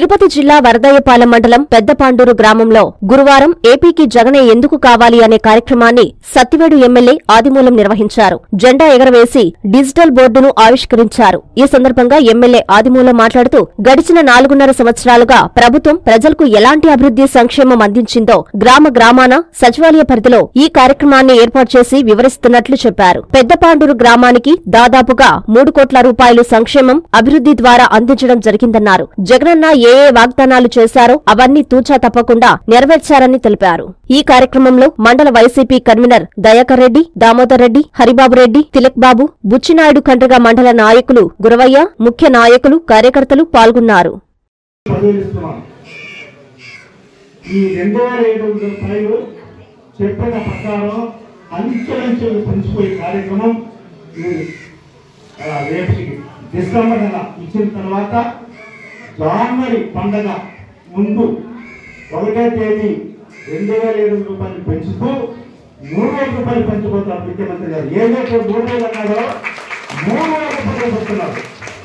తిరుపతి జిల్లా వరదయ్యపాలెం మండలం పెద్దపాండూరు గ్రామంలో గురువారం ఏపీకి జగనే ఎందుకు కావాలి అనే కార్యక్రమాన్ని సత్తివేడు ఎమ్మెల్యే ఆదిమూలం నిర్వహించారు జెండా ఎగరవేసి డిజిటల్ బోర్డును ఆవిష్కరించారు ఈ సందర్భంగా ఎమ్మెల్యే ఆదిమూలం మాట్లాడుతూ గడిచిన నాలుగున్నర సంవత్సరాలుగా ప్రభుత్వం ప్రజలకు ఎలాంటి అభివృద్ధి సంక్షేమం అందించిందో గ్రామ గ్రామాన సచివాలయ పరిధిలో ఈ కార్యక్రమాన్ని ఏర్పాటు చేసి వివరిస్తున్నట్లు చెప్పారు పెద్దపాండూరు గ్రామానికి దాదాపుగా మూడు కోట్ల రూపాయలు సంక్షేమం అభివృద్ధి ద్వారా అందించడం జరిగిందన్నారు జగనన్న ఏ ఏ వాగ్దానాలు చేశారో అవన్నీ తూచా తప్పకుండా నెరవేర్చారని తెలిపారు ఈ కార్యక్రమంలో మండల వైసీపీ కన్వీనర్ దయాకర్ రెడ్డి దామోదర్ రెడ్డి హరిబాబు రెడ్డి తిలక్ బాబు బుచ్చినాయుడు కండ్రగ మండల నాయకులు గురవయ్య ముఖ్య నాయకులు కార్యకర్తలు పాల్గొన్నారు పదవులు ఇస్తున్నాం ఈ రెండు వేల ఏడు వందల రూపాయలు చెప్పిన ప్రకారం అంచెలంచెలు పెంచిపోయే కార్యక్రమం ఈ, ఆ, రేపటికి డిసెంబర్ నెల ఇచ్చిన తర్వాత జనవరి పండగ ముందు ఒకటో తేదీ రెండు వేల ఏడు వందల రూపాయలు పెంచుతూ మూడు వేల రూపాయలు పెంచబోతున్నారు ముఖ్యమంత్రి గారు ఏదైతే మూడు వేలు అన్నారో మూడు వేల రూపాయలు పెడుతున్నారు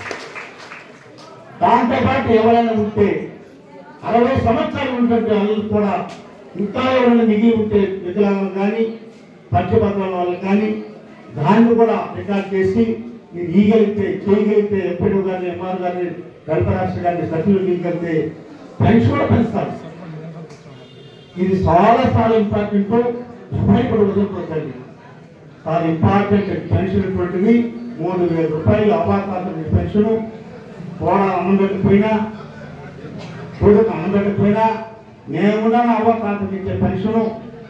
దాంతో పాటు ఎవరైనా ఉంటే అరవై సంవత్సరాలు ఉన్నటువంటి వాళ్ళు కూడా ఇంకా ఎవరైనా మిగిలి ఉంటే వికలాంగులు కానీ పక్షపత్రాల వాళ్ళు కానీ దాన్ని కూడా రికార్డ్ చేసి మీరు ఈగలిగితే చేయగలిగితే ఎప్పుడు కానీ ఎంఆర్ గారిని గల్పరాష్ట్ర గారిని సచివులు ఇవ్వగలిగితే పెన్షన్ కూడా పెంచుతారు ఇది చాలా చాలా ఇంపార్టెంట్ ఎప్పటికీ కూడా వదిలిపోతుంది చాలా ఇంపార్టెంట్ పెన్షన్ అటువంటిది మూడు వేల రూపాయలు అవాతాత పెన్షన్ కూడా అమ్మబెట్టకపోయినా కొడుకు అమ్మబెట్టకపోయినా నేను కూడా నా అవాతాత ఇచ్చే పెన్షన్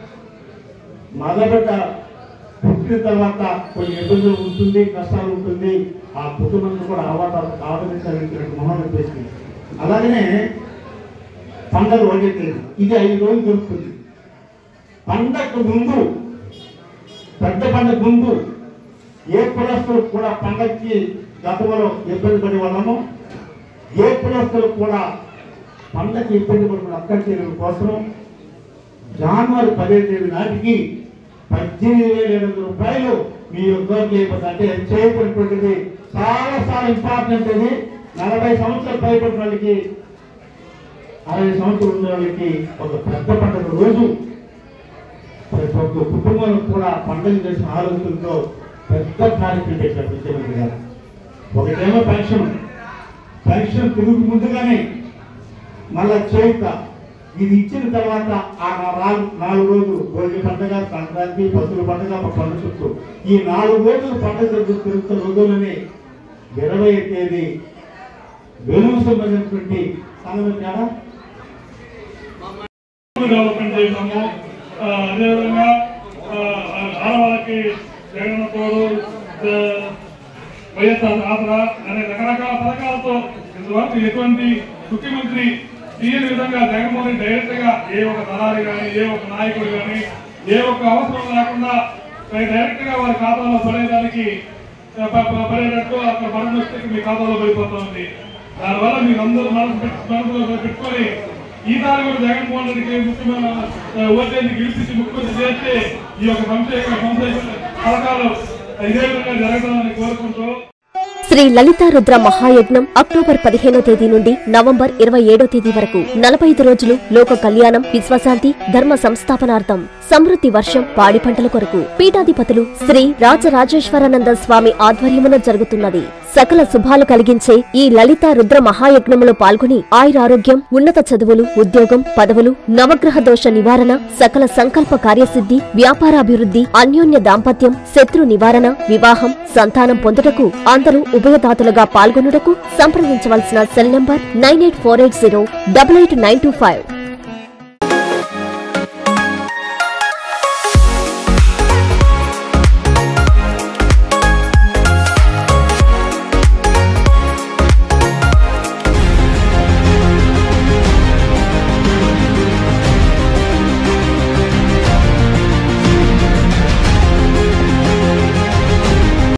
మొదట పుట్టిన తర్వాత కొన్ని ఇబ్బందులు ఉంటుంది కష్టాలు ఉంటుంది ఆ కుటుంబం కూడా అవాతాత ఆదరించాలని మొహం చెప్పేసి అలాగనే పండగ ఒకటే తేదీ ఇది ఐదు రోజులు దొరుకుతుంది పండగకు ముందు పెద్ద పండగ ముందు ఏ కులస్తులు కూడా పండగకి గతంలో ఇబ్బంది పడే వాళ్ళము ఏ కులస్తులు కూడా పండగకి ఇబ్బంది పడిన అక్కడి తీరుల కోసం జనవరి పదిహేను తేదీ నాటికి పద్దెనిమిది వేల ఏడు వందల రూపాయలు మీ ఉద్యోగం చేయబోతుంది అంటే అది చేయబడినటువంటిది చాలా చాలా ఇంపార్టెంట్ ఇది నలభై సంవత్సరాలు పైబడిన వాళ్ళకి అరవై సంవత్సరాలు ఉన్న వాళ్ళకి ఒక పెద్ద పండుగ రోజు ప్రతి ఒక్క కుటుంబం కూడా పండుగ చేసిన ఆలోచనతో పెద్ద కార్యక్రమం చేశారు ముఖ్యమంత్రి గారు ఒకటేమో పెన్షన్ పెన్షన్ తిరుగు ముందుగానే మళ్ళా చేయుత ఇది ఇచ్చిన తర్వాత ఆ నాలుగు నాలుగు రోజులు భోగి పండుగ సంక్రాంతి పసుల పండుగ ఒక పండుగ చుట్టూ ఈ నాలుగు రోజులు పండుగ జరుగు- తిరుగుతున్న రోజులని ఇరవై తేదీ వెలుగు సంబంధించినటువంటి సంగతి తేడా డెవలప్మెంట్ చేసాము ఆ, అదేవిధంగా ఆ, ఆడవాళ్ళకి జగన్ తోడు ఆ, వైఎస్ఆర్ ఆసరా అనే రకరకాల పథకాలతో ఇంతవరకు ఎటువంటి ముఖ్యమంత్రి తీయని విధంగా జగన్మోహన్ రెడ్డి డైరెక్ట్ గా ఏ ఒక దళారి కానీ ఏ ఒక నాయకుడు కానీ ఏ ఒక్క అవసరం లేకుండా డైరెక్ట్ గా వారి ఖాతాలో పడేదానికి ఆ, ప- ప- పడేటట్టు అక్కడ మరణం వస్తే మీ ఖాతాలో పడిపోతుంది దానివల్ల మీరు అందరూ మనసు పెట్- మనసులో పెట్టుకొని ఈసారి కూడా జగన్మోహన్ రెడ్డికి ముఖ్యమైన ఆ, ఓటేసి గెలిపించి ముఖ్యమంత్రి చేస్తే ఈ యొక్క సంక్షేమ సంక్షేమ పథకాలు ఇదే విధంగా జరగాలని కోరుకుంటూ శ్రీ లలితా రుద్ర మహాయజ్ఞం అక్టోబర్ పదిహేనో తేదీ నుండి నవంబర్ ఇరవై ఏడో తేదీ వరకు నలభై ఐదు రోజులు లోక కళ్యాణం విశ్వశాంతి ధర్మ సంస్థాపనార్థం సమృద్ధి వర్షం పాడి పంటల కొరకు పీఠాధిపతులు శ్రీ రాజరాజేశ్వరానంద స్వామి ఆధ్వర్యమున జరుగుతున్నది సకల శుభాలు కలిగించే ఈ లలితా రుద్ర మహాయజ్ఞములో పాల్గొని ఆయురారోగ్యం ఉన్నత చదువులు ఉద్యోగం పదవులు నవగ్రహ దోష నివారణ సకల సంకల్ప కార్యసిద్ధి వ్యాపారాభివృద్ధి అన్యోన్య దాంపత్యం శత్రు నివారణ వివాహం సంతానం పొందుటకు అందరూ ఉభయదాతలుగా పాల్గొనుటకు సంప్రదించవలసిన cell number nine eight four eight zero double eight nine two five